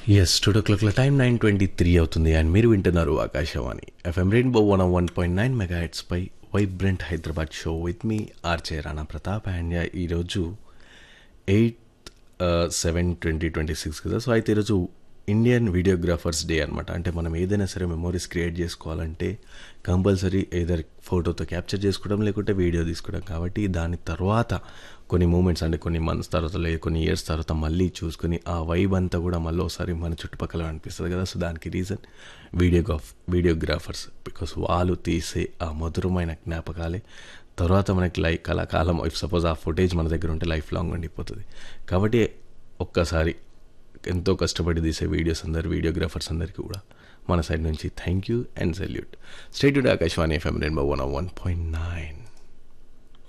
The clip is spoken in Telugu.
ఎస్ టూ ఓ క్లాక్ల టైం నైన్ ట్వంటీ త్రీ అవుతుంది అండ్ మీరు వింటున్నారు Akashvani FM rainbow one one point nine mega పై vibrant Hyderabad show with me RJ Rana Pratap and ఈరోజు eighth seven twenty twenty six కదా సో అయితే ఈరోజు ఇండియన్ వీడియోగ్రాఫర్స్ డే అనమాట అంటే మనం ఏదైనా సరే మెమోరీస్ క్రియేట్ చేసుకోవాలంటే కంపల్సరీ ఏదర్ ఫోటోతో క్యాప్చర్ చేసుకోవడం లేకుంటే వీడియో తీసుకోవడం కాబట్టి దాని తర్వాత కొన్ని మూమెంట్స్ అంటే కొన్ని మంత్స్ తర్వాత లేదు కొన్ని ఇయర్స్ తర్వాత మళ్ళీ చూసుకొని ఆ వైబ్ అంతా కూడా మళ్ళీ ఒకసారి మన చుట్టుపక్కల అనిపిస్తుంది కదా సో దానికి రీజన్ వీడియోగ్రాఫ్ వీడియోగ్రాఫర్స్ బికాస్ వాళ్ళు తీసే ఆ మధురమైన జ్ఞాపకాలే తర్వాత మనకి లైక్ కళాకాలం ఇఫ్ సపోజ్ ఆ ఫుటేజ్ మన దగ్గర ఉంటే లైఫ్ లాంగ్ ఉండిపోతుంది కాబట్టి ఒక్కసారి ఎంతో కష్టపడి తీసే వీడియోస్ అందరు వీడియోగ్రాఫర్స్ అందరికీ కూడా మన సైడ్ నుంచి thank you and salute stay Akashvani FM rainbow one one point nine